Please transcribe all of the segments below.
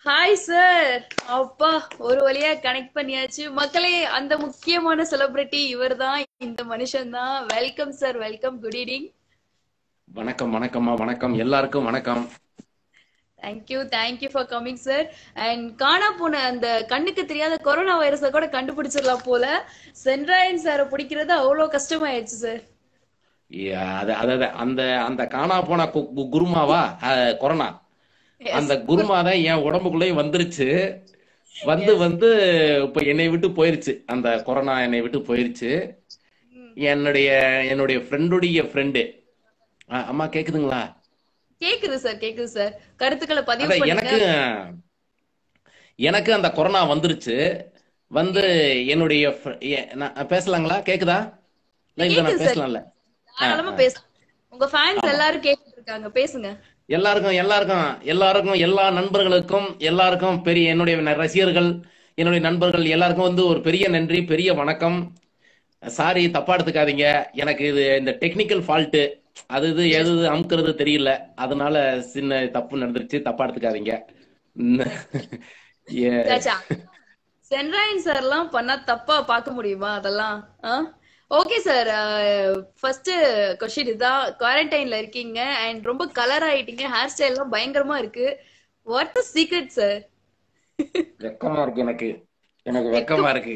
Hi sir அப்பா ஒரு வழியா கனெக்ட் பண்ணியாச்சு மக்களே அந்த முக்கியமான செலிபிரிட்டி இவர்தான் இந்த மனுஷன் தான் welcome sir welcome good evening வணக்கம் வணக்கம்மா வணக்கம் எல்லாருக்கும் வணக்கம் thank you thank you for coming sir and காணா போன அந்த கண்ணுக்கு தெரியாத கொரோனா வைரஸை கூட கண்டுபிடிச்சிடலாம் போல சென்ட்ராயன் சாரை பிடிக்கிறது அவ்வளோ கஷ்டமாயிடுச்சு சார் யா, அது அதாவது அந்த அந்த காணா போன கு- கு- குருமாவா அஹ், கொரோனா அந்த குருமா தான் என் உடம்புக்குள்ளேயே வந்துருச்சு வந்து வந்து இப்ப என்னை விட்டு போயிருச்சு அந்த கொரோனா என்னை விட்டு போயிருச்சு என்னுடைய என்னுடைய ஃப்ரெண்டுடைய ஃப்ரெண்டு அம்மா கேக்குதுங்களா கேக்குது சார் கேக்குது சார் கருத்துக்களை பதிவு அதான் பண்ணுங்க எனக்கு எனக்கு அந்த கொரோனா வந்துருச்சு வந்து என்னுடைய fr- எ- நான் பேசலாங்களா கேக்குதா லைவ்ல நான் கேக்குது சார் பேசலாம்ல தாராளமா பேச உங்க ஃபேன்ஸ் எல்லாரும் கேட்டுட்டு இருக்காங்க பேசுங்க எல்லாருக்கும் எல்லாருக்கும் எல்லாருக்கும் எல்லா நண்பர்களுக்கும் எல்லாருக்கும் பெரிய என்னுடைய ந- ரசிகர்கள் என்னுடைய நண்பர்கள் எல்லாருக்கும் வந்து ஒரு பெரிய நன்றி பெரிய வணக்கம் சாரி தப்பா எடுத்துக்காதீங்க எனக்கு இது இந்த டெக்னிக்கல் ஃபால்ட்டு அது இது எது இது அமுக்குறது தெரியல அதனால சின்ன தப்பு நடந்துருச்சு தப்பா எடுத்துக்காதீங்க ஏ- சென்ட்ராயன் சார் எல்லாம் பண்ணா தப்பா பார்க்க முடியுமா அதெல்லாம் ஓகே சார் ஃபர்ஸ்ட் கொஸ்டின் இதுதான் குவாரண்டைன்ல இருக்கீங்க அண்ட் ரொம்ப கலர் ஆயிட்டீங்க ஹேர் ஸ்டைல் எல்லாம் பயங்கரமா இருக்கு வாட் த சீக்ரெட் சார் வெக்கமா இருக்கு எனக்கு எனக்கு வெக்கமா இருக்கு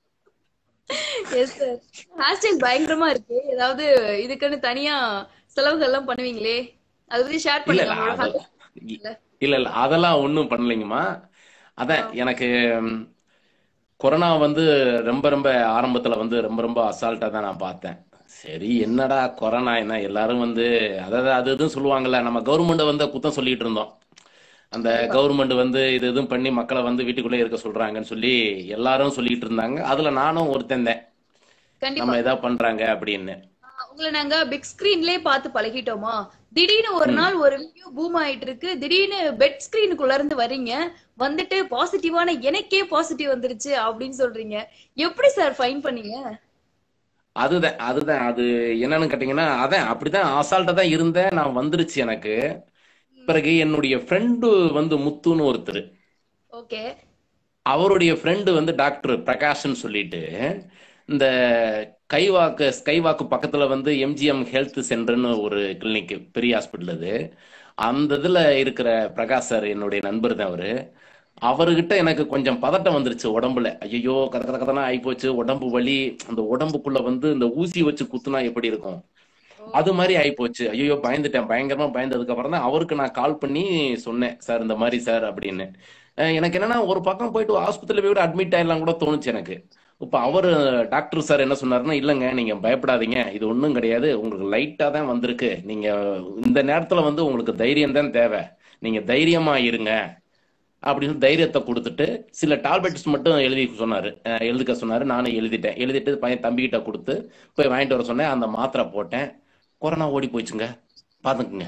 எஸ் சார் ஹேர் ஸ்டைல் பயங்கரமா இருக்கு ஏதாவது இதுக்குன்னு தனியா செலவுகள் எல்லாம் பண்ணுவீங்களே அதை பத்தி ஷேர் இல்ல பண்ணுங்க இல்ல உங்களோட அது family ல. இல்ல இல்ல அதெல்லாம் ஒண்ணும் பண்ணலைங்கம்மா அதான் எனக்கு ம், கொரோனா வந்து ரொம்ப ரொம்ப ஆரம்பத்துல வந்து ரொம்ப ரொம்ப அசால்ட்டா தான் நான் பார்த்தேன் சரி என்னடா கொரோனா என்ன எல்லாரும் வந்து அதாவது அது இதுன்னு சொல்லுவாங்கல்ல நம்ம கவர்மெண்ட் வந்து குத்தம் சொல்லிட்டு இருந்தோம் அந்த கவர்மெண்ட் வந்து இது இதுவும் பண்ணி மக்களை வந்து வீட்டுக்குள்ளே இருக்க சொல்றாங்கன்னு சொல்லி எல்லாரும் சொல்லிட்டு இருந்தாங்க அதுல நானும் ஒருத்தன் தான் கண்டிப்பா நம்ம எதா பண்றாங்க அப்படின்னு ஆஹ் உங்களை நாங்க பிக் ஸ்கிரீன்லயே பார்த்து பழகிட்டோமா திடீர்னு ஒரு நாள் ஒரு வீடியோ பூம் ஆயிட்டு இருக்கு திடீர்னு பெட் ஸ்கிரீனுக்குள்ள இருந்து வர்றீங்க வந்துட்டு பாசிட்டிவான எனக்கே பாசிட்டிவ் வந்துருச்சு அப்படின்னு சொல்றீங்க எப்படி சார் ஃபைன் பண்ணீங்க அதுதான் அதுதான் அது என்னன்னு கேட்டீங்கன்னா அதான் அப்படிதான் அசால்ட்டா தான் இருந்தேன் நான் வந்துருச்சு எனக்கு பிறகு என்னுடைய ஃப்ரெண்டு வந்து முத்துன்னு ஒருத்தர் ஓகே அவருடைய ஃப்ரெண்டு வந்து டாக்டர் பிரகாஷ்னு சொல்லிட்டு இந்த கைவாக்கு ஸ்கைவாக்கு பக்கத்துல வந்து எம்ஜிஎம் ஹெல்த் சென்டர்னு ஒரு கிளினிக் பெரிய ஹாஸ்பிட்டல் அது அந்த இதுல இருக்கிற பிரகாஷ் சார் என்னுடைய நண்பர் தான் அவரு அவர்கிட்ட எனக்கு கொஞ்சம் பதட்டம் வந்துருச்சு உடம்புல ஐயோ கத கத கதனா ஆயிப்போச்சு உடம்பு வலி அந்த உடம்புக்குள்ள வந்து இந்த ஊசி வச்சு குத்துனா எப்படி இருக்கும் அது மாதிரி ஆயிப்போச்சு ஐயோ பயந்துட்டேன் பயங்கரமா பயந்ததுக்கு அப்புறம் தான் அவருக்கு நான் கால் பண்ணி சொன்னேன் சார் இந்த மாதிரி சார் அப்படின்னு அஹ் எனக்கு என்னன்னா ஒரு பக்கம் போயிட்டு ஆஸ்பத்திரியில போய் அட்மிட் ஆயிடலாம் கூட தோணுச்சு எனக்கு இப்ப அவரு டாக்டர் சார் என்ன சொன்னாருன்னா இல்லைங்க நீங்க பயப்படாதீங்க இது ஒண்ணும் கிடையாது உங்களுக்கு லைட்டா தான் வந்திருக்கு நீங்க இந்த நேரத்துல வந்து உங்களுக்கு தைரியம் தான் தேவை நீங்க தைரியமா இருங்க அப்படின்னு தைரியத்தை கொடுத்துட்டு சில டாப்லெட்ஸ் மட்டும் எழுதி சொன்னாரு அஹ் எழுதிக்க சொன்னாரு நானும் எழுதிட்டேன் எழுதிட்டு பையன் தம்பிக்கிட்ட கொடுத்து போய் வாங்கிட்டு வர சொன்னேன் அந்த மாத்திரை போட்டேன் கொரோனா ஓடி போயிடுச்சுங்க பாத்துக்குங்க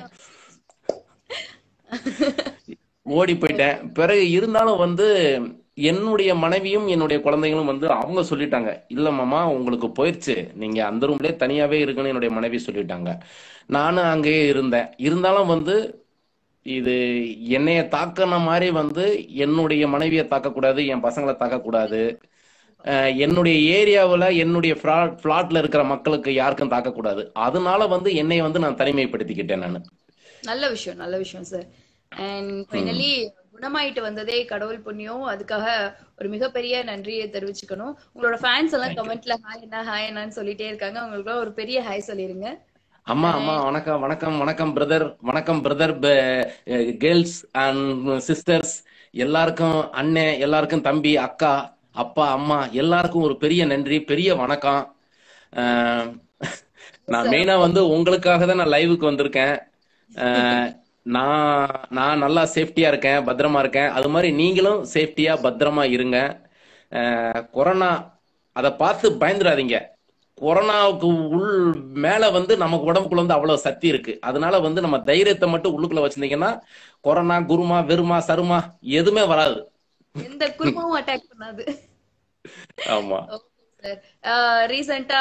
ஓடி போயிட்டேன் பிறகு இருந்தாலும் வந்து என்னுடைய மனைவியும் என்னுடைய குழந்தைகளும் வந்து அவங்க சொல்லிட்டாங்க இல்ல மாமா உங்களுக்கு போயிருச்சு நீங்க அந்த ரூம்லயே தனியாவே இருக்குன்னு என்னுடைய மனைவி சொல்லிட்டாங்க நானும் அங்கேயே இருந்தேன் இருந்தாலும் வந்து இது என்னைய தாக்கின மாதிரி வந்து என்னுடைய மனைவியை தாக்கக்கூடாது என் பசங்களை தாக்கக்கூடாது அஹ் என்னுடைய ஏரியாவில் என்னுடைய ஃபிளாட்ல இருக்கிற மக்களுக்கு யாருக்கும் தாக்கக்கூடாது அதனால வந்து என்னை வந்து நான் தனிமைப்படுத்திக்கிட்டேன் நான் நல்ல விஷயம் நல்ல விஷயம் சார் அண்ட் ஃபைனலி குணமாயிட்டு வந்ததே கடவுள் புண்ணியம் அதுக்காக ஒரு மிகப்பெரிய நன்றியை தெரிவிச்சுக்கணும் உங்களோட ஃபேன்ஸ் எல்லாம் கமெண்ட்ல ஹாய் என்ன ஹாய் என்னன்னு சொல்லிட்டே இருக்காங்க அவங்களுக்கு ஒரு பெரிய ஹாய் சொல்லிருங்க அம்மா அம்மா வணக்கம் வணக்கம் வணக்கம் பிரதர் வணக்கம் பிரதர் கேர்ள்ஸ் அண்ட் சிஸ்டர்ஸ் எல்லாருக்கும் அண்ணன் எல்லாருக்கும் தம்பி அக்கா அப்பா அம்மா எல்லாருக்கும் ஒரு பெரிய நன்றி பெரிய வணக்கம் அஹ், நான் மெயினா வந்து உங்களுக்காக தான் நான் லைவுக்கு வந்திருக்கேன் அஹ், நான் நான் நல்லா சேஃப்டியா இருக்கேன் பத்திரமா இருக்கேன் அது மாதிரி நீங்களும் சேஃப்டியா பத்திரமா இருங்க அஹ், கொரோனா அதை பார்த்து பயந்துடாதீங்க கொரோனாவுக்கு உள் மேல வந்து நமக்கு உடம்புக்குள்ள வந்து அவ்வளவு சக்தி இருக்கு அதனால வந்து நம்ம தைரியத்தை மட்டும் உள்ளுக்குள்ள வச்சிருந்தீங்கன்னா கொரோனா குருமா வெறுமா சருமா எதுவுமே வராது எந்த குடும்பமும் அட்டாக் பண்ணாது ஆமா ரீசெண்டா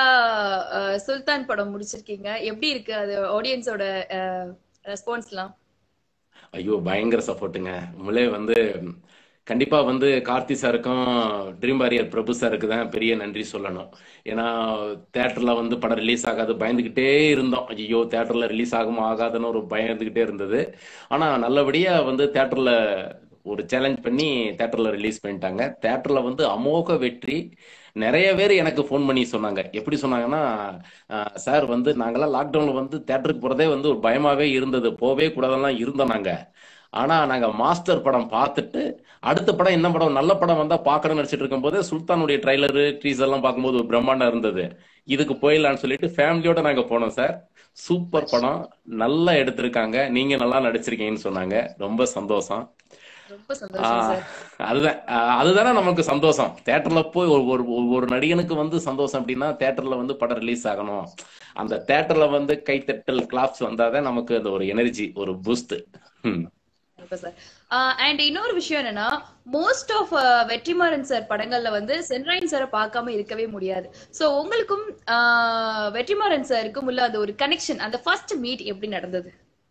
சுல்தான் படம் முடிச்சிருக்கீங்க எப்படி இருக்கு அது ஆடியன்ஸோட ரெஸ்பான்ஸ்லாம் ஐயோ பயங்கர சப்போர்ட்டுங்க உங்களே வந்து கண்டிப்பா வந்து கார்த்தி சாருக்கும் ட்ரீம் வாரியர் பிரபு சாருக்கு தான் பெரிய நன்றி சொல்லணும் ஏன்னா தேட்டர்ல வந்து படம் ரிலீஸ் ஆகாது பயந்துகிட்டே இருந்தோம் ஐயோ தேட்டர்ல ரிலீஸ் ஆகுமா ஆகாதுன்னு ஒரு பயந்துகிட்டே இருந்தது ஆனா நல்லபடியா வந்து தேட்டர்ல ஒரு சேலஞ்ச் பண்ணி தேட்டர்ல ரிலீஸ் பண்ணிட்டாங்க தேட்டர்ல வந்து அமோக வெற்றி நிறைய பேர் எனக்கு ஃபோன் பண்ணி சொன்னாங்க எப்படி சொன்னாங்கன்னா சார் வந்து நாங்கெல்லாம் லாக்டவுன்ல வந்து தேட்டருக்கு போறதே வந்து ஒரு பயமாவே இருந்தது போவே கூடாதெல்லாம் இருந்தோம் நாங்க ஆனா நாங்க மாஸ்டர் படம் பார்த்துட்டு அடுத்த படம் என்ன படம் நல்ல படம் வந்தா பார்க்கணும்னு நினைச்சிட்டு இருக்கும்போது சுல்தானுடைய ட்ரைலரு ட்ரீஸ் எல்லாம் பார்க்கும்போது ஒரு பிரம்மாண்டம் இருந்தது இதுக்கு போயிடலாம்னு சொல்லிட்டு ஃபேமிலியோட நாங்க போனோம் சார் சூப்பர் படம் நல்லா எடுத்திருக்காங்க நீங்க நல்லா நடிச்சிருக்கீங்கன்னு சொன்னாங்க ரொம்ப சந்தோஷம் ரொம்ப சந்தோஷம் ஆஹ் சார் அதுதான் ஆஹ் அதுதானே நமக்கு சந்தோஷம் தேட்டர்ல போய் ஒரு ஒரு ஒரு நடிகனுக்கு வந்து சந்தோஷம் அப்படின்னா தேட்டர்ல வந்து படம் ரிலீஸ் ஆகணும் அந்த தேட்டர்ல வந்து கைத்தட்டல் கிளாப்ஸ் வந்தாதான் நமக்கு அந்த ஒரு எனர்ஜி ஒரு பூஸ்ட் கண்டிப்பா சார் அண்ட் இன்னொரு விஷயம் என்னன்னா மோஸ்ட் ஆஃப் வெற்றிமாறன் சார் படங்கள்ல வந்து சென்ட்ராயன் சாரை பார்க்காம இருக்கவே முடியாது சோ உங்களுக்கும் ஆஹ், வெற்றிமாறன் சாருக்கும் உள்ள அந்த ஒரு கனெக்ஷன் அந்த ஃபர்ஸ்ட் மீட் எப்படி நடந்தது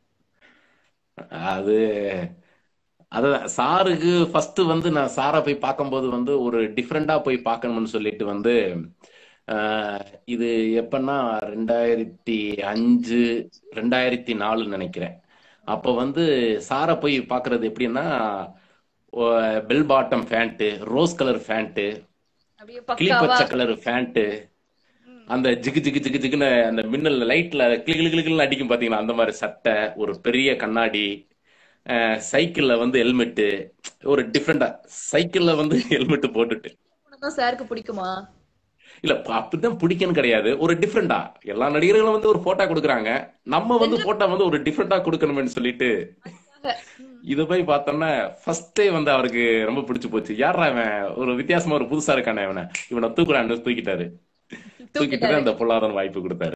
அது அதுதான் சாருக்கு ஃபர்ஸ்ட் வந்து நான் சாரை போய் பார்க்கும்போது வந்து ஒரு டிஃப்ரெண்டா போய் பார்க்கணும்னு சொல்லிட்டு வந்து ஆஹ், இது எப்பன்னா ரெண்டாயிரத்தி அஞ்சு ரெண்டாயிரத்தி நாலுன்னு நினைக்கிறேன் அப்போ வந்து சாரை போய் பார்க்கிறது எப்படின்னா bell bottom pant rose colour pant அப்படியே கிளி பக்காவா பச்சை கலர் ஃபேண்ட்டு அந்த ஜிகு ஜிகு ஜிகு ஜிகுன்னு அந்த மின்னல் லைட்ல கிளி கிளி கிளி கிளின்னு அடிக்கும் பாத்தீங்களா அந்த மாதிரி சட்டை ஒரு பெரிய கண்ணாடி சைக்கிள்ல வந்து ஹெல்மெட்டு ஒரு டிஃப்ரெண்டா சைக்கிள்ல வந்து ஹெல்மெட் போட்டுட்டு தான் சாருக்கு பிடிக்குமா இல்ல ப- அப்படிதான் பிடிக்கும்னு கிடையாது ஒரு டிஃப்ரெண்டா எல்லா நடிகர்களும் வந்து ஒரு போட்டோ கொடுக்குறாங்க நம்ம வந்து போட்டோ வந்து ஒரு டிஃப்ரெண்டா கொடுக்கணும்னு சொல்லிட்டு இது போய் பார்த்தோம்னா ஃபர்ஸ்டே வந்து அவருக்கு ரொம்ப பிடிச்சு போச்சு யாரா இவன் ஒரு வித்தியாசமா ஒரு புதுசா இருக்கானே இவனை இவனை தூக்குறான்னு தூக்கிட்டாரு தூக்கிட்டு தான் அந்த பொருளாதார வாய்ப்பு கொடுத்தாரு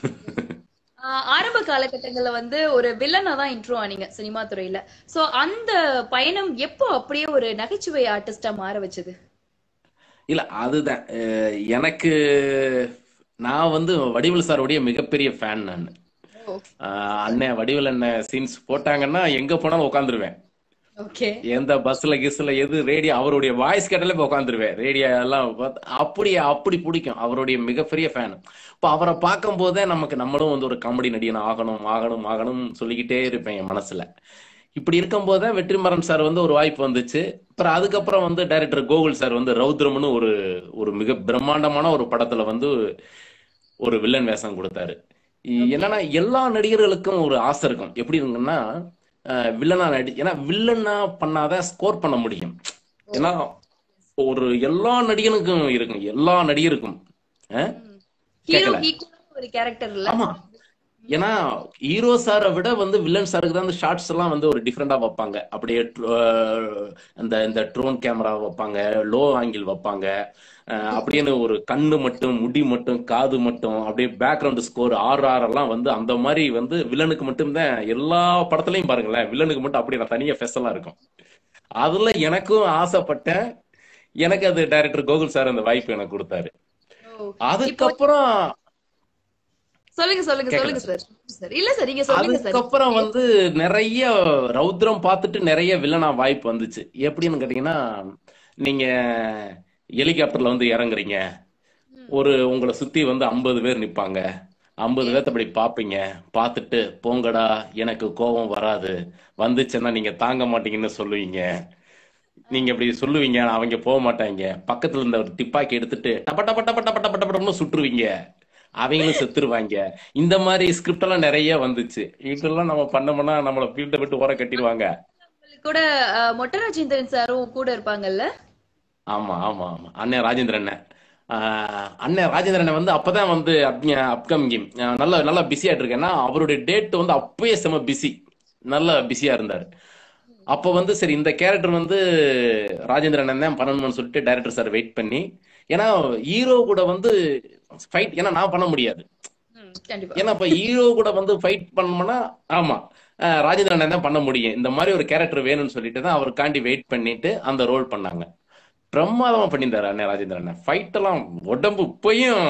ஆஹ் ஆரம்ப காலகட்டங்கள்ல வந்து ஒரு வில்லனா தான் இன்ட்ரோ ஆனீங்க சினிமா துறையில சோ அந்த பயணம் எப்போ அப்படியே ஒரு நகைச்சுவை ஆர்டிஸ்டா மாற வச்சது இல்ல அதுதான் அஹ் எனக்கு நான் வந்து வடிவேல் சாருடைய மிகப்பெரிய ஃபேன் நான் ஓ ஆஹ் அண்ணன் வடிவேல் அண்ணன் சீன்ஸ் போட்டாங்கன்னா எங்க போனாலும் உட்காந்துருவேன் ஓகே எந்த பஸ்ல கிஸ்ல எது ரேடியோ அவருடைய வாய்ஸ் கேட்டாலே போய் உட்காந்துருவேன் ரேடியோ எல்லாம் பார்த்து அப்படி அப்படி பிடிக்கும் அவருடைய மிகப்பெரிய ஃபேன் இப்போ அவரை பார்க்கும் போதே நமக்கு நம்மளும் வந்து ஒரு காமெடி நடிகன் ஆகணும் ஆகணும் ஆகணும் சொல்லிக்கிட்டே இருப்பேன் என் மனசுல இப்படி இருக்கும் போதே வெற்றிமாறன் சார் வந்து ஒரு வாய்ப்பு வந்துச்சு அப்புறம் அதுக்கப்புறம் வந்து டைரக்டர் கோகுல் சார் வந்து ரௌத்ரம்னு ஒரு ஒரு மிக பிரம்மாண்டமான ஒரு படத்துல வந்து ஒரு வில்லன் வேஷம் கொடுத்தாரு இ- என்னன்னா எல்லா நடிகர்களுக்கும் ஒரு ஆசை இருக்கும் எப்படி இருக்குன்னா அஹ், வில்லனா நடி ஏன்னா வில்லனா பண்ணாதான் ஸ்கோர் பண்ண முடியும் ஏன்னா ஒரு எல்லா நடிகனுக்கும் இருக்கும் எல்லா நடிகருக்கும் அஹ், ஹீரோ கேட்கல ஈக்குவல் ஒரு கேரக்டர் இல்ல ஆமா ஏன்னா ஹீரோ சாரை விட வந்து வில்லன் சாருக்கு தான் அந்த ஷார்ட்ஸ் எல்லாம் வந்து ஒரு டிஃப்ரெண்டா வைப்பாங்க அப்படியே அஹ், அந்த இந்த ட்ரோன் கேமரா வைப்பாங்க லோ ஆங்கிள் வைப்பாங்க அஹ், அப்படின்னு ஒரு கண்ணு மட்டும் முடி மட்டும் காது மட்டும் அப்படியே பேக்ரவுண்ட் ஸ்கோர் ஆர் ஆர் எல்லாம் வந்து அந்த மாதிரி வந்து வில்லனுக்கு மட்டும்தான் எல்லா படத்துலயும் பாருங்களேன் வில்லனுக்கு மட்டும் அப்படி நான் தனியா ஃபெஸ் எல்லாம் இருக்கும் அதுல எனக்கும் ஆசைப்பட்டேன் எனக்கு அது டைரக்டர் கோகுல் சார் அந்த வாய்ப்பு எனக்கு கொடுத்தாரு ஓ இப்போ அதுக்கப்புறம் சொல்லுங்க சொல்லுங்க கேக்கல சொல்லுங்க சார் சார் இல்ல சார் நீங்க சொல்லுங்க சார் அதுக்கப்புறம் வந்து நிறைய ரௌத்ரம் பார்த்துட்டு நிறைய வில்லனா வாய்ப்பு வந்துச்சு எப்படின்னு கேட்டீங்கன்னா நீங்க ஹெலிகாப்டர்ல வந்து இறங்குறீங்க ஒரு உங்களை சுத்தி வந்து ஐம்பது பேர் நிப்பாங்க ஐம்பது பேர்த்த அப்படி பாப்பீங்க பார்த்துட்டு போங்கடா எனக்கு கோபம் வராது வந்துச்சுன்னா நீங்க தாங்க மாட்டீங்கன்னு சொல்லுவீங்க நீங்க இப்படி சொல்லுவீங்க ஆனா அவங்க போக மாட்டாங்க பக்கத்துல இருந்த ஒரு துப்பாக்கி எடுத்துட்டு டப்ப டப்ப டப்ப டப்ப டப்ப டப்பன்னு சுட்டுருவீங்க அவங்களும் செத்துருவாங்க இந்த மாதிரி ஸ்கிரிப்ட் எல்லாம் நிறைய வந்துச்சு இதெல்லாம் நம்ம பண்ணோம்னா நம்மள ஃபீல்ட விட்டு ஓர கட்டிடுவாங்க உங்களுக்கு கூட அஹ், மொட்டை ராஜேந்திரன் சாரும் கூட இருப்பாங்கல்ல ஆமா ஆமா ஆமா அண்ணன் ராஜேந்திரன் அண்ணன் ஆஹ் அண்ணன் ராஜேந்திரன் அண்ணன் வந்து அப்பதான் வந்து அப்கமிங் நல்ல நல்லா பிஸியா இருக்கேன்னா அவருடைய டேட் வந்து அப்பயே செம பிஸி நல்ல பிஸியா இருந்தாரு அப்போ வந்து சரி இந்த கேரக்டர் வந்து ராஜேந்திரன் அண்ணன் தான் பண்ணணும்னு சொல்லிட்டு டைரக்டர் சார் வெயிட் பண்ணி ஏன்னா ஹீரோ கூட வந்து ஃபைட் ஏன்னா நான் பண்ண முடியாது ம், கண்டிப்பா ஏன்னா இப்ப ஹீரோ கூட வந்து ஃபைட் பண்ணோம்னா ஆமா அஹ் ராஜேந்திரன் அண்ணன் தான் பண்ண முடியும் இந்த மாதிரி ஒரு கேரக்டர் வேணும்னு சொல்லிட்டு தான் அவருக்காண்டி வெயிட் பண்ணிட்டு அந்த ரோல் பண்ணாங்க பிரமாதமா பண்ணியிருந்தாரு அண்ணன் ராஜேந்திரன் அண்ணன் ஃபைட் எல்லாம் உடம்பு இப்பயும்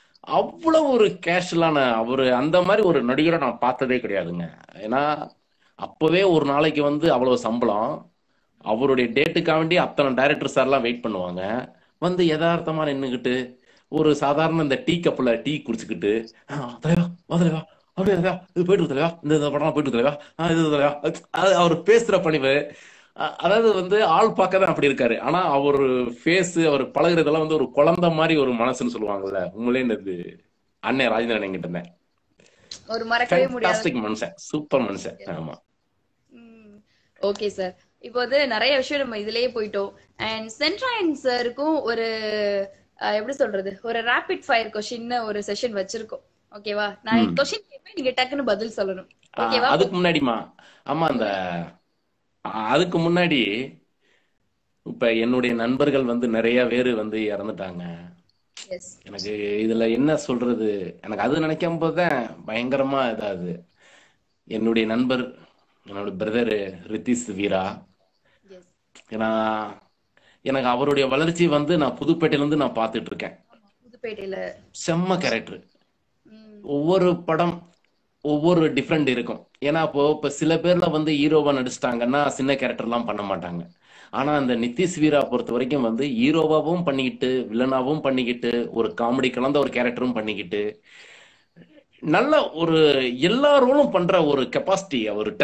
அவ்வளவு ஒரு கேஷுவலான அவரு அந்த மாதிரி ஒரு நடிகரை நான் பார்த்ததே கிடையாதுங்க ஏன்னா அப்பவே ஒரு நாளைக்கு வந்து அவ்வளவு சம்பளம் அவருடைய டேட்டுக்காக வேண்டி அத்தனை டைரக்டர் சார்லாம் வெயிட் பண்ணுவாங்க வந்து யதார்த்தமா நின்னுக்கிட்டு ஒரு சாதாரண இந்த டீ கப்ல டீ குடிச்சுக்கிட்டு "ஆ, தலைவா வா தலைவா அப்படியே தலைவா இது போயிட்டு இருக்கு தலைவா இந்த இந்த படம் போயிட்டு இருக்கு தலைவா ஆ, இது தலைவா அது அவர் பேசுற பணிவு அ- அதாவது வந்து ஆள் பார்க்க தான் அப்படி இருக்காரு ஆனா அவர் ஃபேஸ் அவர் பழகுறதெல்லாம் வந்து ஒரு குழந்தை மாதிரி ஒரு மனசுன்னு சொல்லுவாங்கல்ல உண்மையிலே இது அண்ணன் ராஜேந்திரன் என்கிட்ட இருந்தேன் ஒரு மறக்கவே முடியாத ஃபேண்டாஸ்டிக் மனுஷன் சூப்பர் மனுஷன் ஆமா ஓகே சார் இப்போ வந்து நிறைய விஷயம் நம்ம இதுலயே போயிட்டோம் அண்ட் சென்ட்ராயன் சாருக்கும் ஒரு அஹ், எப்படி சொல்றது ஒரு ரேபிட் ஃபயர் கொஸ்டின் ஒரு செஷன் வச்சிருக்கோம் ஓகேவா நான் ம். கொஸ்டின் கேட்பேன் நீங்க டக்குன்னு பதில் சொல்லணும் ஆ, ஓகேவா அதுக்கு முன்னாடிமா ஆமா அந்த ஆ, அதுக்கு முன்னாடி இப்ப என்னுடைய நண்பர்கள் வந்து நிறைய பேர் வந்து இறந்துட்டாங்க எஸ் எனக்கு இதுல என்ன சொல்றது எனக்கு அது நினைக்கும் போதுதான் பயங்கரமா இதாது என்னுடைய நண்பர் என்னோட பிரதர் ரித்திஸ் வீரா எஸ் ஏன்னா எனக்கு அவருடைய வளர்ச்சி வந்து நான் புதுப்பேட்டையில இருந்து நான் பார்த்துட்டு இருக்கேன் ஆமா புதுப்பேட்டையில செம்ம கேரக்டர் ம், ஒவ்வொரு படம் ஒவ்வொரு டிஃப்ரெண்ட் இருக்கும் ஏன்னா இப்போ இப்ப சில பேர்ல வந்து ஹீரோவா நடிச்சிட்டாங்கன்னா சின்ன கேரக்டர்லாம் பண்ண மாட்டாங்க ஆனா அந்த நிதிஷ் வீரா பொறுத்த வரைக்கும் வந்து ஹீரோவாவும் பண்ணிக்கிட்டு வில்லனாவும் பண்ணிக்கிட்டு ஒரு காமெடி கலந்த ஒரு கேரக்டரும் பண்ணிக்கிட்டு நல்ல ஒரு எல்லா ரோலும் பண்ற ஒரு கெப்பாசிட்டி அவர்கிட்ட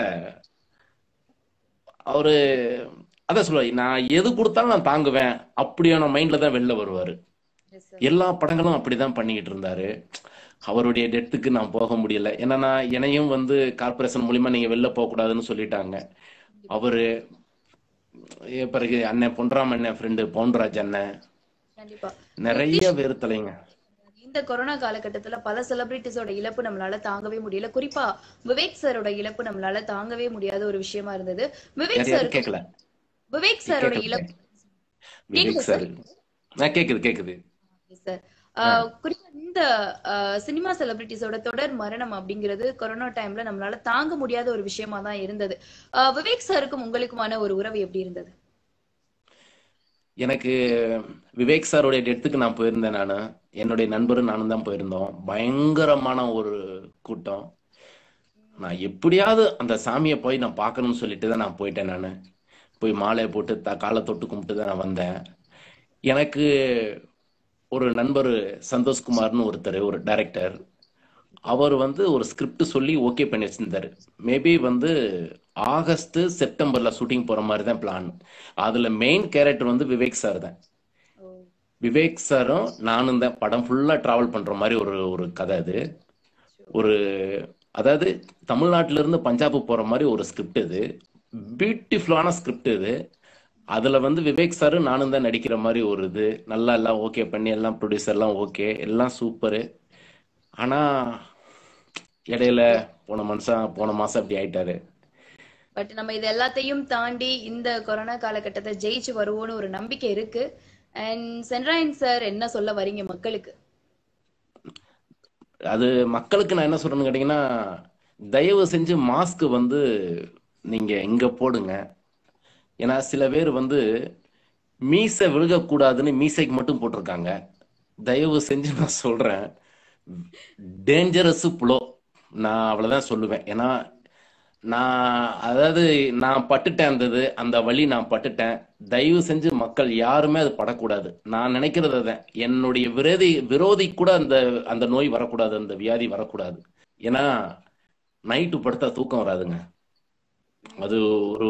அவரு அதான் சொல்லுவாரு நான் எது கொடுத்தாலும் நான் தாங்குவேன் அப்படியான மைண்ட்ல தான் வெளில வருவாரு yes sir. எல்லா படங்களும் அப்படிதான் பண்ணிக்கிட்டு இருந்தாரு அவருடைய டெத்துக்கு நான் போக முடியல ஏன்னா என்னையும் வந்து கார்பரேஷன் மூலியமா நீங்க வெளில போக கூடாதுன்னு சொல்லிட்டாங்க அவரு எ, பிறகு அண்ணன் பொன்ராம் அண்ணன் ஃப்ரெண்டு பவுன்ராஜ் அண்ணன் கண்டிப்பா நிறைய பேர் தலைங்க இந்த கொரோனா காலகட்டத்துல பல செலிபிரிட்டிஸோட இழப்பு நம்மளால தாங்கவே முடியல குறிப்பா விவேக் சாரோட இழப்பு நம்மளால தாங்கவே முடியாத ஒரு விஷயமா இருந்தது விவேக் யார் சார் யாரும் கேட்கல விவேக் சாரோட கேட்கல இழப்பு விவேக் சார் நான் கேக்குது கேக்குது சார் குறிப்பா இந்த சினிமா செலிபிரிட்டிஸோட தொடர் மரணம் அப்படிங்கிறது கொரோனா டைம்ல நம்மளால தாங்க முடியாத ஒரு விஷயமா தான் இருந்தது ஆஹ் விவேக் சாருக்கும் உங்களுக்குமான ஒரு உறவு எப்படி இருந்தது எனக்கு விவேக் சாருடைய டெத்துக்கு நான் போயிருந்தேன் நான் என்னுடைய நண்பரும் நானும் தான் போயிருந்தோம் பயங்கரமான ஒரு கூட்டம் நான் எப்படியாவது அந்த சாமியை போய் நான் பார்க்கணும்னு சொல்லிட்டு தான் நான் போயிட்டேன் நான் போய் மாலையை போட்டு த காலை தொட்டு கும்பிட்டு தான் நான் வந்தேன் எனக்கு ஒரு நண்பர் சந்தோஷ்குமார்னு ஒருத்தர் ஒரு டைரக்டர் அவர் வந்து ஒரு ஸ்கிரிப்ட் சொல்லி ஓகே பண்ணி வச்சிருந்தாரு மேபி வந்து ஆகஸ்ட் செப்டம்பர்ல ஷூட்டிங் போற மாதிரி தான் பிளான் அதுல மெயின் கேரக்டர் வந்து விவேக் சார் தான் விவேக் சாரும் நானும் தான் படம் ஃபுல்லா டிராவல் பண்ற மாதிரி ஒரு ஒரு கதை அது ஒரு அதாவது தமிழ்நாட்டில இருந்து பஞ்சாப் போற மாதிரி ஒரு ஸ்கிரிப்ட் இது பியூட்டிஃபுல்லான ஸ்கிரிப்ட் இது அதுல வந்து விவேக் சாரு நானும் தான் நடிக்கிற மாதிரி ஒரு இது நல்லா எல்லாம் ஓகே பண்ணி எல்லாம் ப்ரொடியூசர் எல்லாம் ஓகே எல்லாம் சூப்பரு ஆனா இடையில போன மனுஷன் போன மாசம் அப்படி ஆயிட்டாரு பட் நம்ம இது எல்லாத்தையும் தாண்டி இந்த கொரோனா காலகட்டத்தை ஜெயிச்சு வருவோம்னு ஒரு நம்பிக்கை இருக்கு அண்ட் சென்ட்ராயன் சார் என்ன சொல்ல வரீங்க மக்களுக்கு அது மக்களுக்கு நான் என்ன சொல்றேன்னு கேட்டீங்கன்னா தயவு செஞ்சு மாஸ்க் வந்து நீங்க இங்க போடுங்க ஏன்னா சில பேர் வந்து மீசை விழுகக்கூடாதுன்னு மீசைக்கு மட்டும் போட்டிருக்காங்க தயவு செஞ்சு நான் சொல்றேன் டேஞ்சரஸ் புலோ நான் அவ்வளவுதான் சொல்லுவேன் ஏன்னா நான் அதாவது நான் பட்டுட்டேன் அந்த இது அந்த வழி நான் பட்டுட்டேன் தயவு செஞ்சு மக்கள் யாருமே அது படக்கூடாது நான் நினைக்கிறது அதான் என்னுடைய விரோதி விரோதி கூட அந்த அந்த நோய் வரக்கூடாது அந்த வியாதி வரக்கூடாது ஏன்னா நைட்டு படுத்தா தூக்கம் வராதுங்க அது ஒரு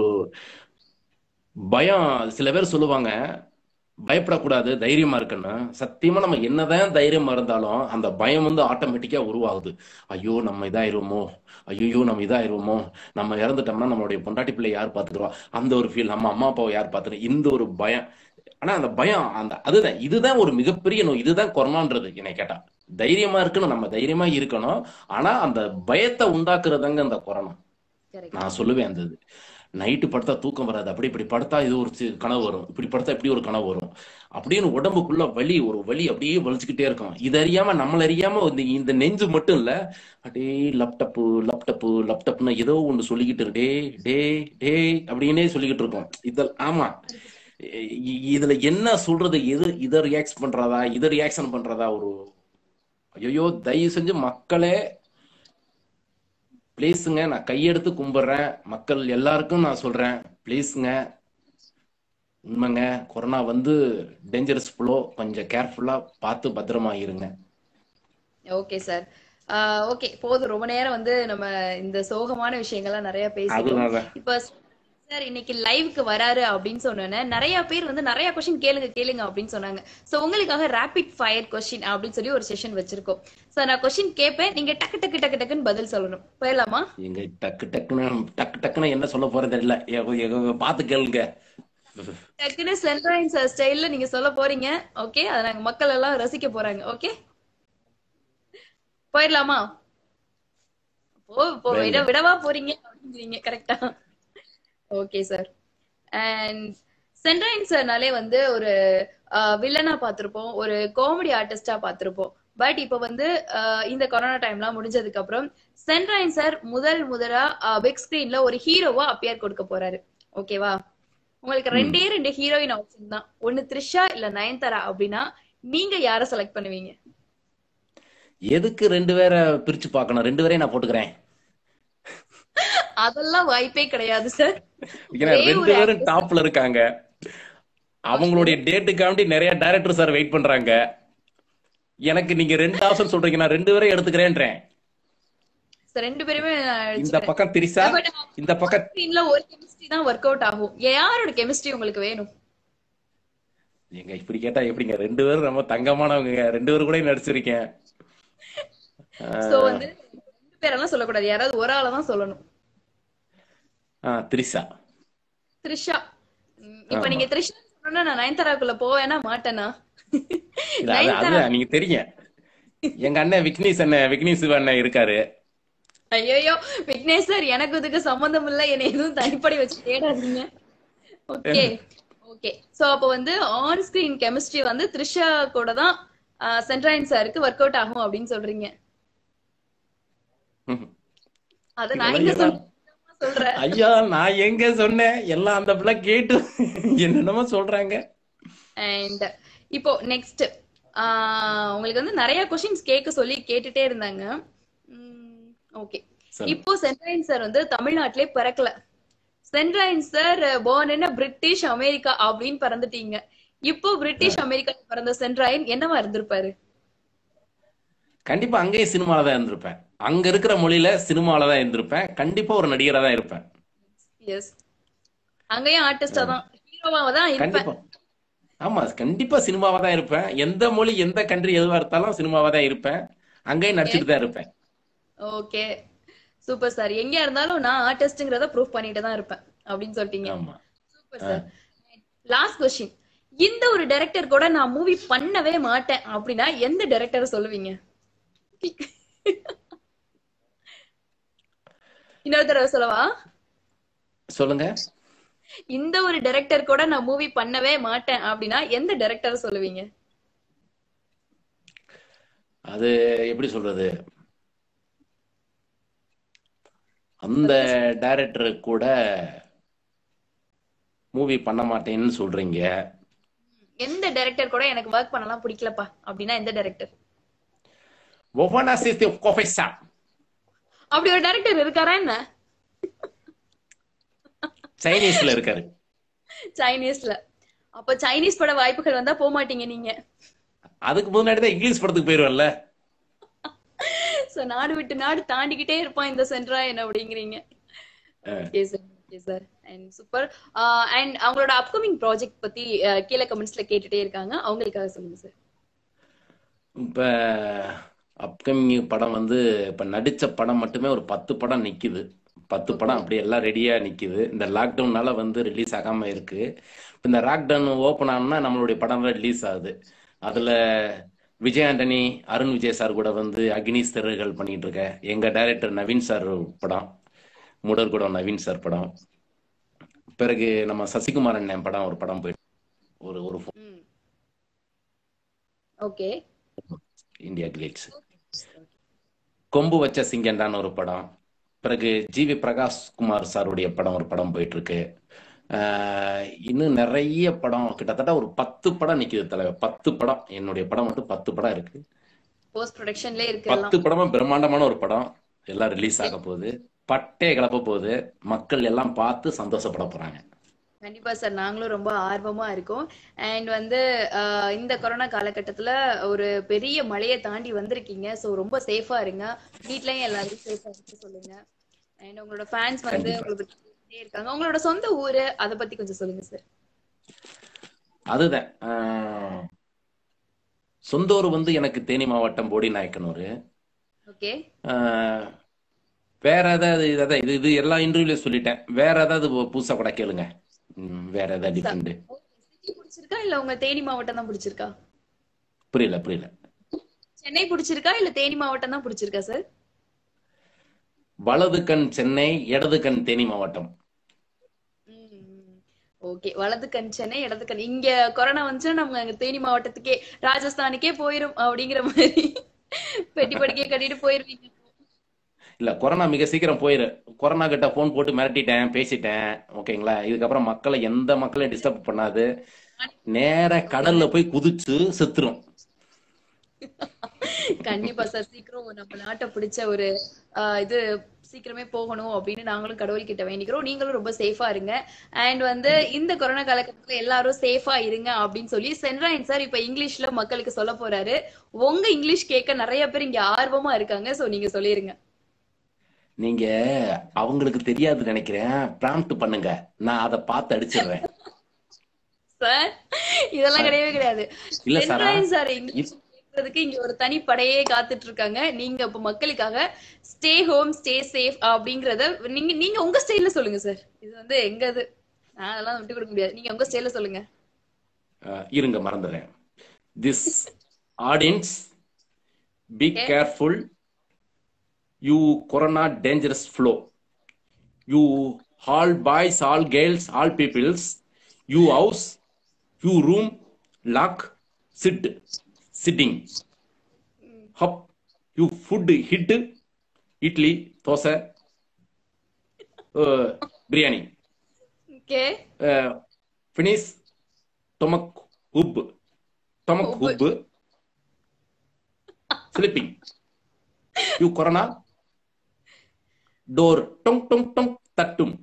பயம் சில பேர் சொல்லுவாங்க பயப்படக்கூடாது தைரியமா இருக்குன்னு சத்தியமா நம்ம என்னதான் தைரியமா இருந்தாலும் அந்த பயம் வந்து ஆட்டோமேட்டிக்கா உருவாகுது ஐயோ நம்ம இதாயிருவோமோ ஐயோ நம்ம இதாயிருவோமோ நம்ம இறந்துட்டோம்னா நம்மளுடைய பொண்டாட்டி பிள்ளை யார் பாத்துக்கிறோம் அந்த ஒரு ஃபீல் நம்ம அம்மா அப்பாவை யார் பாத்துக்கிறோம் இந்த ஒரு பயம் ஆனா அந்த பயம் அந்த அதுதான் இதுதான் ஒரு மிகப்பெரிய நோய் இதுதான் கொரோனான்றது என்னை கேட்டா தைரியமா இருக்குன்னு நம்ம தைரியமா இருக்கணும் ஆனா அந்த பயத்தை உண்டாக்குறதாங்க அந்த கொரோனா Correct. நான் சொல்லுவேன் அந்த இது நைட்டு படுத்தா தூக்கம் வராது அப்படி இப்படி படுத்தா இது ஒரு சி- கனவு வரும் இப்படி படுத்தா இப்படி ஒரு கனவு வரும் அப்படின்னு உடம்புக்குள்ள வலி ஒரு வலி அப்படியே வலிச்சுக்கிட்டே இருக்கும் இது அறியாம நம்மள அறியாம இந்த இந்த நெஞ்சு மட்டும் இல்ல அப்படியே லேப்டாப்பு லேப்டாப்பு லேப்டாப்னு ஏதோ ஒண்ணு சொல்லிக்கிட்டு இருக்கு டே டே டே அப்படின்னே சொல்லிக்கிட்டு இருக்கோம் இதில் ஆமா இ- இதுல என்ன சொல்றது எது இதை ரியாக்ட் பண்றதா இதை ரியாக்ஷன் பண்றதா ஒரு ஐயோ தயவு செஞ்சு மக்களே ப்ளீஸுங்க நான் கையெடுத்து கும்பிடுறேன் மக்கள் எல்லாருக்கும் நான் சொல்றேன் ப்ளீஸுங்க உண்மைங்க கொரோனா வந்து டேஞ்சரஸ் ஃப்ளோ கொஞ்சம் கேர்ஃபுல்லா பார்த்து பத்திரமா இருங்க ஓகே சார் ஓகே போதும் ரொம்ப நேரம் வந்து நம்ம இந்த சோகமான விஷயங்கள்லாம் நிறைய பேசிட்டோம் அதனால இப்ப சார் இன்னைக்கு லைவ்க்கு வராரு அப்படின்னு சொன்னோன்னே நிறைய பேர் வந்து நிறைய கொஸ்டின் கேளுங்க கேளுங்க அப்படின்னு சொன்னாங்க சோ உங்களுக்காக ரேபிட் ஃபயர் கொஸ்டின் அப்படின்னு சொல்லி ஒரு செஷன் வச்சிருக்கோம் சார் நான் கொஸ்டின் கேட்பேன் நீங்க டக்கு டக்கு டக்கு டக்குன்னு பதில் சொல்லணும் போயிடலாமா எங்க டக்கு டக்குன்னு டக்கு டக்குன்னு என்ன சொல்ல போறது தெரியல எங்க- எங்க பார்த்து கேளுங்க டக்குன்னு சென்ட்ராயின் சார் ஸ்டைல்ல நீங்க சொல்ல போறீங்க ஓகே அதை நாங்க மக்கள் எல்லாம் ரசிக்க போறாங்க ஓகே போயிடலாமா போ போ விட விடவா போறீங்க அப்படிங்கிறீங்க கரெக்டா ஓகே சார் அண்ட் சென்ட்ராயின் சார்னாலே வந்து ஒரு வில்லனா பார்த்திருப்போம் ஒரு காமெடி ஆர்டிஸ்டா பார்த்திருப்போம் பட் இப்போ வந்து ஆஹ் இந்த கொரோனா டைம்லாம் முடிஞ்சதுக்கு அப்புறம் சென்ட்ராயின் சார் முதல் முதலா பிக் ஸ்கிரீன்ல ஒரு ஹீரோவா அப்பியர் கொடுக்க போறாரு ஓகேவா உங்களுக்கு ரெண்டே ரெண்டு ஹீரோயின் ஆப்ஷன் தான் ஒன்னு த்ரிஷா இல்ல நயன்தாரா அப்படின்னா நீங்க யார செலக்ட் பண்ணுவீங்க எதுக்கு ரெண்டு பேரை பிரிச்சு பார்க்கணும் ரெண்டு பேரையும் நான் போட்டுக்கிறேன் அதெல்லாம் வாய்ப்பே கிடையாது சார் ஏன்னா ஒரே ரெண்டு ஒரு பேரும் டாப்ல இருக்காங்க அவங்களுடைய டேட்டுக்காண்டி நிறைய டைரக்டர் சார் வெயிட் பண்றாங்க எனக்கு நீங்க ரெண்டு ஆப்ஷன் சொல்றீங்க நான் ரெண்டு பேரையும் எடுத்துக்கிறேன்றேன் சார் ரெண்டு பேருமே நான் இந்த அடிச்சுக்கிறேன். பக்கம் திரிசா But, இந்த பக்கம் ஸ்கிரீன்ல ஒரு கெமிஸ்ட்ரி தான் ஒர்க் அவுட் ஆகும் யாரோட கெமிஸ்ட்ரி உங்களுக்கு வேணும் எங்க இப்படி கேட்டா எப்படிங்க ரெண்டு பேரும் ரொம்ப தங்கமானவங்க ரெண்டு பேரும் கூட நடிச்சிருக்கேன் சோ வந்து ரெண்டு பேரெல்லாம் சொல்லக்கூடாது யாராவது ஒரு ஆளை தான் சொல்லணும் ஆ, திரிசா த்ரிஷா ம், இப்ப நீங்க த்ரிஷா சொன்னா நான் நயன்தாராக்குள்ள போவேனா மாட்டேனா இல்ல அது அது நீங்க தெரியும் எங்க அண்ணன் விக்னேஷ் அண்ணன் விக்னேஷ் அண்ணன் இருக்காரு ஐயோ விக்னேஷ் சார் எனக்கு இதுக்கு சம்பந்தம் இல்ல என்னை எதுவும் தனிப்படி வச்சு தேடாதீங்க ஓகே ஓகே சோ அப்ப வந்து ஆன் ஸ்கிரீன் கெமிஸ்ட்ரி வந்து த்ரிஷா கூட தான் சென்ட்ராயின் சாருக்கு ஒர்க் அவுட் ஆகும் அப்படின்னு சொல்றீங்க ம். அத நான் எங்க இதெல்லாம் சொல்றேன் சொல்றேன் ஐயா நான் எங்க சொன்னேன் எல்லாம் அந்த பிள்ளை கேட்டு என்னென்னமோ சொல்றாங்க அண்ட் இப்போ நெக்ஸ்ட் உங்களுக்கு வந்து நிறைய கொஸ்டின்ஸ் கேட்க சொல்லி கேட்டுட்டே இருந்தாங்க ஓகே சரி. இப்போ சென்ட்ரைன் சார் வந்து தமிழ்நாட்டிலே பிறக்கல சென்ட்ரைன் சார் போர்ன் என்ன பிரிட்டிஷ் அமெரிக்கா அப்படின்னு பிறந்துட்டீங்க இப்போ பிரிட்டிஷ் அமெரிக்கா பிறந்த சென்ட்ராயின் என்னவா இருந்திருப்பாரு கண்டிப்பா அங்கேயும் சினிமால தான் இருந்திருப்பேன் அங்க இருக்கிற மொழியில சினிமால தான் இருந்திருப்பேன் கண்டிப்பா ஒரு நடிகரா தான் இருப்பேன் எஸ் அங்கேயும் ஆர்டிஸ்டா தான் ஹீரோவா தான் இருப்பேன் கண்டிப்பா ஆமா கண்டிப்பா சினிமாவா தான் இருப்பேன் எந்த மொழி எந்த கண்ட்ரி எதுவா இருந்தாலும் சினிமாவா தான் இருப்பேன் அங்கேயும் நடிச்சுட்டு தான் இருப்பேன் ஓகே சூப்பர் சார் எங்க இருந்தாலும் நான் ஆர்டிஸ்ட்ங்கிறத ப்ரூவ் பண்ணிட்டு தான் இருப்பேன் அப்படின்னு சொல்லிட்டீங்க ஆமா சூப்பர் சார் லாஸ்ட் கொஸ்டின் இந்த ஒரு டைரக்டர் கூட நான் மூவி பண்ணவே மாட்டேன் அப்படின்னா எந்த டைரக்டர் சொல்லுவீங்க இன்னொரு தடவை சொல்லவா சொல்லுங்க இந்த ஒரு டைரக்டர் கூட நான் மூவி பண்ணவே மாட்டேன் அப்படின்னா எந்த டைரக்டர் சொல்லுவீங்க அது எப்படி சொல்றது அந்த டைரக்டர் கூட மூவி பண்ண மாட்டேன்னு சொல்றீங்க எந்த டைரக்டர் கூட எனக்கு ஒர்க் பண்ணலாம் பிடிக்கலப்பா அப்படின்னா எந்த டைரக்டர் ஒவ்வொன்றா சேர்த்து கோஃபைசா அப்படி ஒரு டைரக்டர் இருக்காரா என்ன சைனீஸ்ல இருக்காரு சைனீஸ்ல அப்ப சைனீஸ் பட வாய்ப்புகள் வந்தா போக மாட்டீங்க நீங்க அதுக்கு முன்னாடி தான் இங்கிலீஷ் படத்துக்கு போயிருவல்ல சோ நாடு விட்டு நாடு தாண்டிக்கிட்டே இருப்பான் இந்த சென்ட்ரா என்ன அப்படிங்கிறீங்க okay sir okay sir and super and அவங்களோட அப்கமிங் ப்ராஜெக்ட் பத்தி அஹ், கீழே கமெண்ட்ஸ்ல கேட்டுட்டே இருக்காங்க அவங்களுக்காக சொல்லுங்க சார் இப்ப அப்கமிங் படம் வந்து இப்ப நடிச்ச படம் மட்டுமே ஒரு பத்து படம் நிக்குது பத்து படம் அப்படியே எல்லாம் ரெடியா நிக்குது இந்த லாக்டவுன்னால வந்து ரிலீஸ் ஆகாம இருக்கு இப்ப இந்த லாக்டவுன் ஓபன் ஆனா நம்மளுடைய படம் ரிலீஸ் ஆகுது அதுல விஜய் ஆண்டனி அருண் விஜய் சார் கூட வந்து அக்னி சிறகுகள் பண்ணிட்டு இருக்கேன் எங்க டைரக்டர் நவீன் சார் படம் மூடர்குடம் நவீன் சார் படம் பிறகு நம்ம சசிகுமார் அண்ணன் படம் ஒரு படம் போயிட்டு ஒரு ஒரு ஓகே இந்தியா கிளேட்ஸ் கொம்பு வச்ச சிங்கண்டான்னு ஒரு படம் பிறகு ஜிவி பிரகாஷ் குமார் சாருடைய படம் ஒரு படம் போயிட்டு இருக்கு ஆஹ் இன்னும் நிறைய படம் கிட்டத்தட்ட ஒரு பத்து படம் நிக்குது தலைவர் பத்து படம் என்னுடைய படம் மட்டும் பத்து படம் இருக்கு போஸ்ட் ப்ரொடக்ஷன்ல இருக்கு எல்லாம் பத்து படமும் பிரம்மாண்டமான ஒரு படம் எல்லாம் ரிலீஸ் ஆக போகுது பட்டே கிளப்ப போகுது மக்கள் எல்லாம் பார்த்து சந்தோஷப்பட போறாங்க கண்டிப்பா சார் நாங்களும் ரொம்ப ஆர்வமா இருக்கோம் அண்ட் வந்து ஆஹ், இந்த கொரோனா காலகட்டத்துல ஒரு பெரிய மழையை தாண்டி வந்திருக்கீங்க சோ ரொம்ப சேஃபா இருங்க வீட்லயும் எல்லாரும் சேஃபா இருக்க சொல்லுங்க அண்ட் உங்களோட ஃபேன்ஸ் வந்து கண்டிப்பா. உங்களை பத்தி பேசிட்டே இருக்காங்க உங்களோட சொந்த ஊரு அத பத்தி கொஞ்சம் சொல்லுங்க சார் அதுதான் ஆஹ், சொந்த ஊர் வந்து எனக்கு தேனி மாவட்டம் போடி நாயக்கனூர் ஓகே ஆஹ், வேற ஏதாவது இதான் இது இது எல்லா இன்டர்வியூல சொல்லிட்டேன் வேற ஏதாவது பு- புதுசா கூட கேளுங்க ம், வேற ஏதாவது டிஃப்ரெண்ட் சிட்டி பிடிச்சிருக்கா இல்ல உங்க தேனி மாவட்டம் தான் பிடிச்சிருக்கா புரியல புரியல சென்னை பிடிச்சிருக்கா இல்ல தேனி மாவட்டம் தான் பிடிச்சிருக்கா சார் வலது கண் சென்னை இடது கண் தேனி மாவட்டம் ஓகே வலது கண் சென்னை இடது கண் இங்க கொரோனா வந்துச்சுன்னா நம்ம அங்க தேனி மாவட்டத்துக்கே ராஜஸ்தானுக்கே போயிரும் அப்படிங்கிற மாதிரி பெட்டி படிக்கை கட்டிட்டு போயிருவீங்க இல்ல கொரோனா மிக சீக்கிரம் போயிரு கொரோனா கிட்ட போன் போட்டு மிரட்டிட்டேன் பேசிட்டேன் ஓகேங்களா இதுக்கப்புறம் மக்களை எந்த மக்களையும் டிஸ்டர்ப் பண்ணாது நேர கடல்ல போய் குதிச்சு செத்துரும் கண்டிப்பா சார் சீக்கிரம் நம்ம நாட்டை பிடிச்ச ஒரு ஆஹ், இது சீக்கிரமே போகணும் அப்படின்னு நாங்களும் கடவுள் கிட்ட வேண்டிக்கிறோம் நீங்களும் ரொம்ப சேஃபா இருங்க அண்ட் வந்து இந்த கொரோனா காலகட்டத்துல எல்லாரும் சேஃபா இருங்க அப்படின்னு சொல்லி சென்ராயன் சார் இப்ப இங்கிலீஷ்ல மக்களுக்கு சொல்ல போறாரு உங்க இங்கிலீஷ் கேட்க நிறைய பேர் இங்க ஆர்வமா இருக்காங்க சோ நீங்க சொல்லிருங்க நீங்க அவங்களுக்கு தெரியாது நினைக்கிறேன் ப்ராம்ப்ட் பண்ணுங்க நான் அதை பார்த்து அடிச்சிடுறேன் சார் இதெல்லாம் கிடையவே கிடையாது இல்ல சாரா, சென்ராயன் சார் இங்கிலீஷ் கேட்கறதுக்கு இங்க ஒரு தனி படையே காத்துட்டு இருக்காங்க நீங்க இப்ப மக்களுக்காக ஸ்டே ஹோம் ஸ்டே சேஃப் அப்படிங்கறத நீங்க நீங்க உங்க ஸ்டைல்ல சொல்லுங்க சார் இது வந்து எங்க இது நான் அதெல்லாம் விட்டு கொடுக்க முடியாது நீங்க உங்க ஸ்டைல்ல சொல்லுங்க அஹ், இருங்க மறந்துடுறேன் this audience be Okay. Careful you corona dangerous flow you all boys all girls all peoples you house you room lock sit sitting hub you food hit idli dosa ah, biryani okay finish stomach up stomach உப்பு. Up sleeping you corona door டொங் டொங் டொங் தட்டும்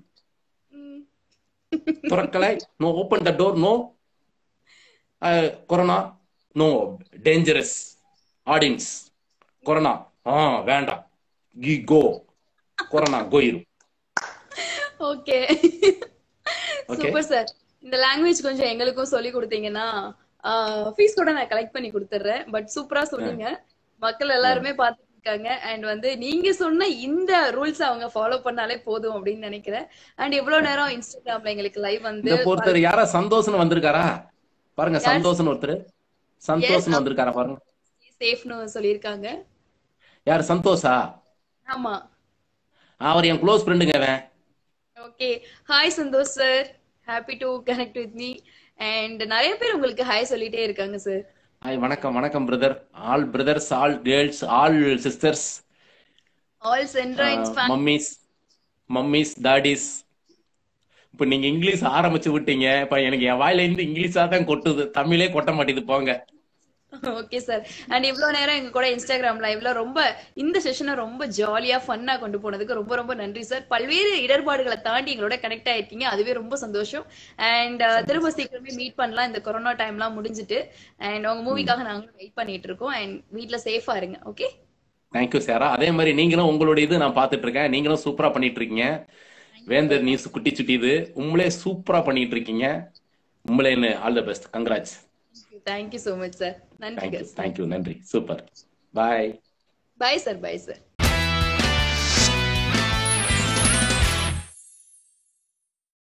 துறக்கலை no open the door no corona no dangerous audience corona ஆ வேண்டாம் கி go corona கோயிரும் ஓகே Okay. சூப்பர் சார் இந்த லாங்குவேஜ் கொஞ்சம் எங்களுக்கும் சொல்லி கொடுத்தீங்கன்னா ஃபீஸ் கூட நான் கலெக்ட் பண்ணி கொடுத்துட்றேன் பட் சூப்பரா சொன்னீங்க மக்கள் எல்லாருமே பார்த்துட்டு இருக்காங்க அண்ட் வந்து நீங்க சொன்ன இந்த ரூல்ஸ் அவங்க ஃபாலோ பண்ணாலே போதும் அப்படின்னு நினைக்கிறேன் அண்ட் இவ்வளவு நேரம் இன்ஸ்டாகிராம்ல எங்களுக்கு லைவ் வந்து இந்த ஒருத்தர் யாரா சந்தோஷம் வந்திருக்காரா பாருங்க சந்தோஷம் ஒருத்தர் சந்தோஷம் வந்திருக்காரா பாருங்க சேஃப்னு சொல்லியிருக்காங்க யார் சந்தோஷா ஆமா அவர் என் க்ளோஸ் ஃப்ரெண்டுங்க அவன் okay hi Santhosh sir happy to connect with me and நிறைய பேர் உங்களுக்கு ஹாய் சொல்லிட்டே இருக்காங்க சார் ஹாய் வணக்கம் வணக்கம் brother all brothers all girls all sisters all Sendrayan's fan mummies mummies daddies இப்ப நீங்க இங்கிலீஷ் ஆரம்பிச்சு விட்டீங்க இப்ப எனக்கு என் வாயில இருந்து இங்கிலீஷா தான் கொட்டுது தமிழே கொட்ட மாட்டேது போங்க ஓகே சார் அண்ட் இவ்வளவு நேரம் எங்க கூட இன்ஸ்டாகிராம் லைவ்ல ரொம்ப இந்த செஷனை ரொம்ப ஜாலியா ஃபன்னா கொண்டு போனதுக்கு ரொம்ப ரொம்ப நன்றி சார் பல்வேறு இடர்பாடுகளை தாண்டி எங்களோட கனெக்ட் ஆயிருக்கீங்க அதுவே ரொம்ப சந்தோஷம் அண்ட் திரும்ப சீக்கிரமே மீட் பண்ணலாம் இந்த கொரோனா டைம்லாம் முடிஞ்சிட்டு அண்ட் உங்க மூவிக்காக நாங்களும் வெயிட் பண்ணிட்டு இருக்கோம் அண்ட் வீட்ல சேஃபா இருங்க ஓகே தேங்க்யூ சாரா அதே மாதிரி நீங்களும் உங்களுடைய இது நான் பார்த்துட்டு இருக்கேன் நீங்களும் சூப்பரா பண்ணிட்டு இருக்கீங்க வேந்தர் நியூஸ் குட்டி சுட்டி இது உங்களே சூப்பரா பண்ணிட்டு இருக்கீங்க உங்களே all the best congrats thank you so much sir நன்றி தேங்க்யூ தேங்க்யூ நன்றி super bye bye sir bye sir